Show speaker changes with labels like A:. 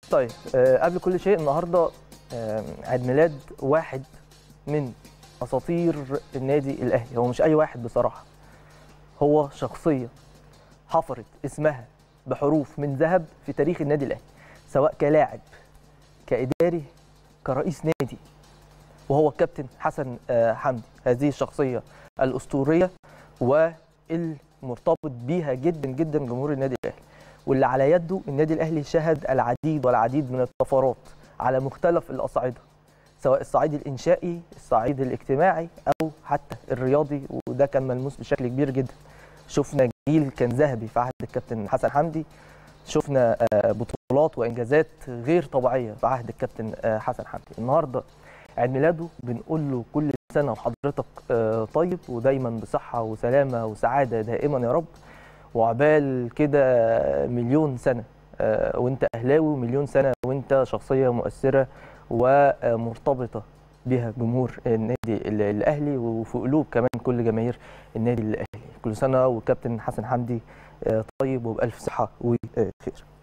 A: طيب آه، قبل كل شيء النهارده آه، عيد ميلاد واحد من اساطير النادي الاهلي هو مش اي واحد بصراحه هو شخصيه حفرت اسمها بحروف من ذهب في تاريخ النادي الاهلي سواء كلاعب كاداري كرئيس نادي وهو الكابتن حسن آه، حمدي هذه الشخصيه الاسطوريه والمرتبط بيها جدا جدا جمهور النادي الاهلي واللي على يده النادي الاهلي شهد العديد والعديد من الطفرات على مختلف الاصعده سواء الصعيد الانشائي الصعيد الاجتماعي او حتى الرياضي وده كان ملموس بشكل كبير جدا شفنا جيل كان ذهبي في عهد الكابتن حسن حمدي شفنا آه، بطولات وانجازات غير طبيعيه في عهد الكابتن آه، حسن حمدي النهارده عيد ميلاده بنقول له كل سنه وحضرتك آه، طيب ودايما بصحه وسلامه وسعاده دائما يا رب وعبال كده مليون سنه آه، وانت اهلاوي مليون سنه وانت شخصيه مؤثره ومرتبطه بها جمهور النادي ال- الاهلي وفي قلوب كمان كل جماهير النادي الاهلي كل سنه والكابتن حسن حمدي آه، طيب وبالف صحه وخير